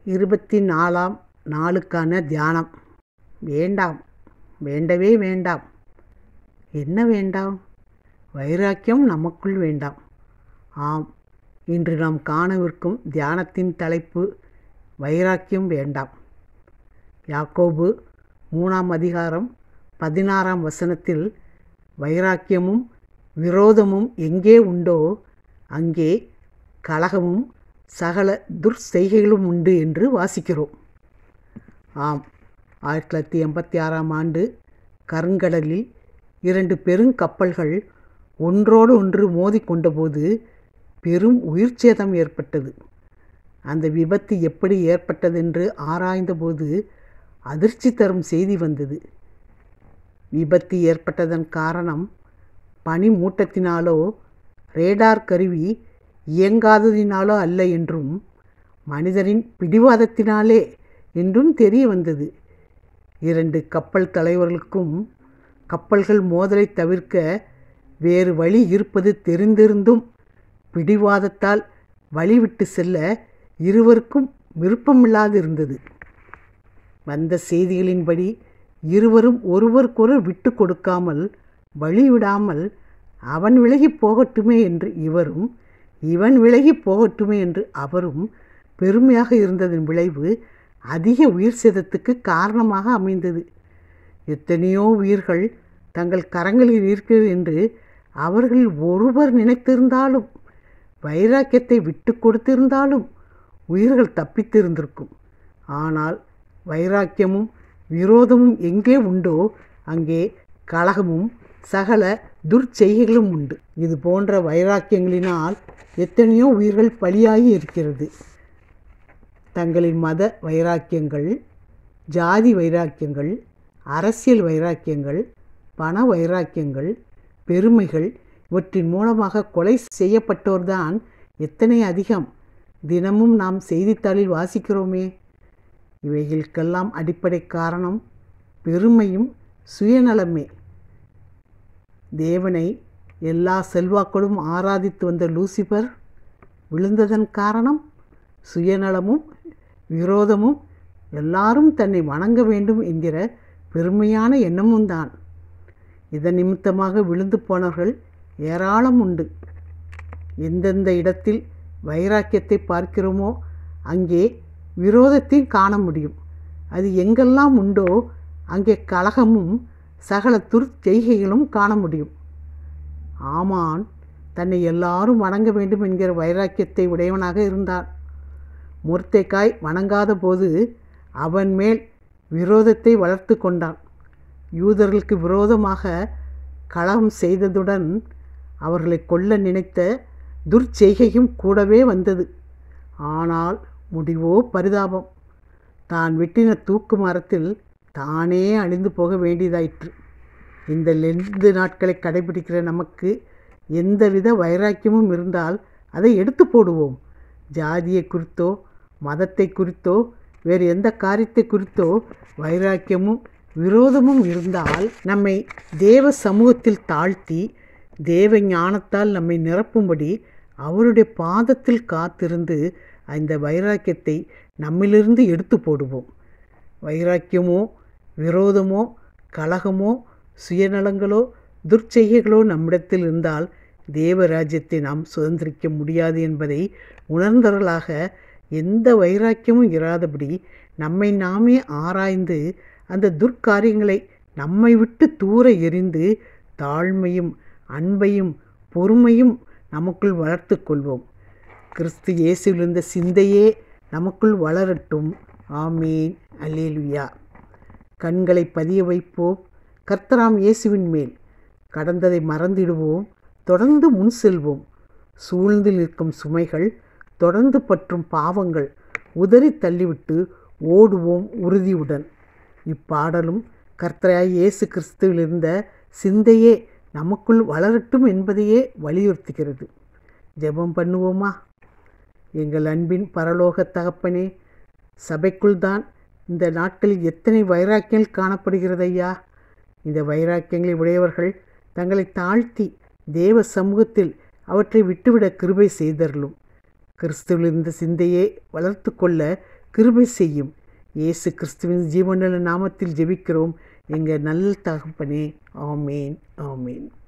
இருபத்தி நாலாம் நாளுக்கான தியானம் வேண்டாம் வேண்டவே வேண்டாம் என்ன வேண்டாம் வைராக்கியம் நமக்குள் வேண்டாம் ஆம் இன்று நாம் காணவிருக்கும் தியானத்தின் தலைப்பு வைராக்கியம் வேண்டாம் யாக்கோபு மூணாம் அதிகாரம் பதினாறாம் வசனத்தில் வைராக்கியமும் விரோதமும் எங்கே உண்டோ அங்கே கலகமும் சகல துர்செய்கைகளும் உண்டு என்று வாசிக்கிறோம் ஆம் ஆயிரத்தி தொள்ளாயிரத்தி எண்பத்தி ஆறாம் ஆண்டு கருங்கடலில் இரண்டு பெருங்கப்பல்கள் ஒன்றோடு ஒன்று மோதிக்கொண்டபோது பெரும் உயிர் சேதம் ஏற்பட்டது அந்த விபத்து எப்படி ஏற்பட்டதென்று ஆராய்ந்தபோது அதிர்ச்சி தரும் செய்தி வந்தது விபத்து ஏற்பட்டதன் காரணம் பனி மூட்டத்தினாலோ ரேடார் கருவி இயங்காததினாலோ அல்ல என்றும் மனிதரின் பிடிவாதத்தினாலே என்றும் தெரிய வந்தது இரண்டு கப்பல் தலைவர்களுக்கும் கப்பல்கள் மோதலை தவிர்க்க வேறு வழி இருப்பது தெரிந்திருந்தும் பிடிவாதத்தால் வழிவிட்டு செல்ல இருவருக்கும் விருப்பமில்லாதிருந்தது வந்த செய்திகளின்படி இருவரும் ஒருவருக்கொருவர் விட்டு கொடுக்காமல் வழிவிடாமல் அவன் விலகி போகட்டுமே என்று இவரும் இவன் விலகி போகட்டுமே என்று அவரும் பெருமையாக இருந்ததன் விளைவு அதிக உயிர் சேதத்துக்கு காரணமாக அமைந்தது எத்தனையோ உயிர்கள் தங்கள் கரங்களில் இருக்கிறது என்று அவர்கள் ஒருவர் நினைத்திருந்தாலும் வைராக்கியத்தை விட்டு கொடுத்திருந்தாலும் உயிர்கள் தப்பித்திருந்திருக்கும் ஆனால் வைராக்கியமும் விரோதமும் எங்கே உண்டோ அங்கே கலகமும் சகல துர்ச்செய்கைகளும் உண்டு இது போன்ற வைராக்கியங்களினால் எத்தனையோ உயிர்கள் பலியாகி இருக்கிறது தங்களின் மத வைராக்கியங்கள் ஜாதி வைராக்கியங்கள் அரசியல் வைராக்கியங்கள் பண வைராக்கியங்கள் பெருமைகள் இவற்றின் மூலமாக கொலை செய்யப்பட்டோர்தான் எத்தனை அதிகம் தினமும் நாம் செய்தித்தாளில் வாசிக்கிறோமே இவைகளுக்கெல்லாம் அடிப்படை காரணம் பெருமையும் சுயநலமே தேவனை எல்லா செல்வாக்களும் ஆராதித்து வந்த லூசிபர் விழுந்ததன் காரணம் சுயநலமும் விரோதமும் எல்லாரும் தன்னை வணங்க வேண்டும் என்கிற பெருமையான எண்ணமும் தான் இதன் நிமித்தமாக விழுந்து போனவர்கள் ஏராளம் உண்டு எந்தெந்த இடத்தில் வைராக்கியத்தை பார்க்கிறோமோ அங்கே விரோதத்தையும் காண முடியும் அது எங்கெல்லாம் உண்டோ அங்கே கலகமும் சகல துர்ச்செய்கைகளும் காண முடியும் ஆமான் தன்னை எல்லாரும் வணங்க வேண்டும் என்கிற வைராக்கியத்தை உடையவனாக இருந்தான் முர்த்தைக்காய் வணங்காத போது அவன் மேல் விரோதத்தை வளர்த்து கொண்டான் யூதர்களுக்கு விரோதமாக கலகம் செய்ததுடன் அவர்களை கொல்ல நினைத்த துர்ச்செய்கையும் கூடவே வந்தது ஆனால் முடிவோ பரிதாபம் தான் வெட்டின தூக்கு மரத்தில் தானே அழிந்து போக வேண்டியதாயிற்று இந்த லெந்து நாட்களை கடைபிடிக்கிற நமக்கு எந்தவித வைராக்கியமும் இருந்தால் அதை எடுத்து போடுவோம் ஜாதியை குறித்தோ மதத்தை குறித்தோ வேறு எந்த காரியத்தை குறித்தோ வைராக்கியமும் விரோதமும் இருந்தால் நம்மை தேவ சமூகத்தில் தாழ்த்தி தேவ ஞானத்தால் நம்மை நிரப்பும்படி அவருடைய பாதத்தில் காத்திருந்து அந்த வைராக்கியத்தை நம்மிலிருந்து எடுத்து போடுவோம் வைராக்கியமோ விரோதமோ கலகமோ சுயநலங்களோ துர்ச்செய்கைகளோ நம்மிடத்தில் இருந்தால் தேவராஜ்யத்தை நாம் சுதந்திரிக்க முடியாது என்பதை உணர்ந்தவர்களாக எந்த வைராக்கியமும் இராதபடி நம்மை நாமே ஆராய்ந்து அந்த துர்க்காரியங்களை நம்மை விட்டு தூர எரிந்து தாழ்மையும் அன்பையும் பொறுமையும் நமக்குள் வளர்த்து கொள்வோம் கிறிஸ்து இயேசுவில் இருந்த சிந்தையே நமக்குள் வளரட்டும் ஆமீன் அல்லேலுயா கண்களை பதிய வைப்போம் கர்த்தராம் இயேசுவின் மேல் கடந்ததை மறந்திடுவோம் தொடர்ந்து முன் செல்வோம் சூழ்ந்து நிற்கும் சுமைகள் தொடர்ந்து பற்றும் பாவங்கள் உதறி தள்ளிவிட்டு ஓடுவோம் உறுதியுடன் இப்பாடலும் கர்த்தராய் இயேசு கிறிஸ்துவில் இருந்த சிந்தையே நமக்குள் வளரட்டும் என்பதையே வலியுறுத்துகிறது ஜெபம் பண்ணுவோமா எங்கள் அன்பின் பரலோக தகப்பனே சபைக்குள் தான் இந்த நாட்களில் எத்தனை வைராக்கியங்கள் காணப்படுகிறது ஐயா இந்த வைராக்கியங்களை உடையவர்கள் தங்களை தாழ்த்தி தேவ சமூகத்தில் அவற்றை விட்டுவிட கிருபை செய்தருளும் கிறிஸ்துவில் இந்த சிந்தையை வளர்த்து கொள்ள கிருபை செய்யும் இயேசு கிறிஸ்துவின் ஜீவனுள்ள நாமத்தில் ஜெபிக்கிறோம் எங்கள் நல்ல தகப்பனே ஆமேன் ஆமேன்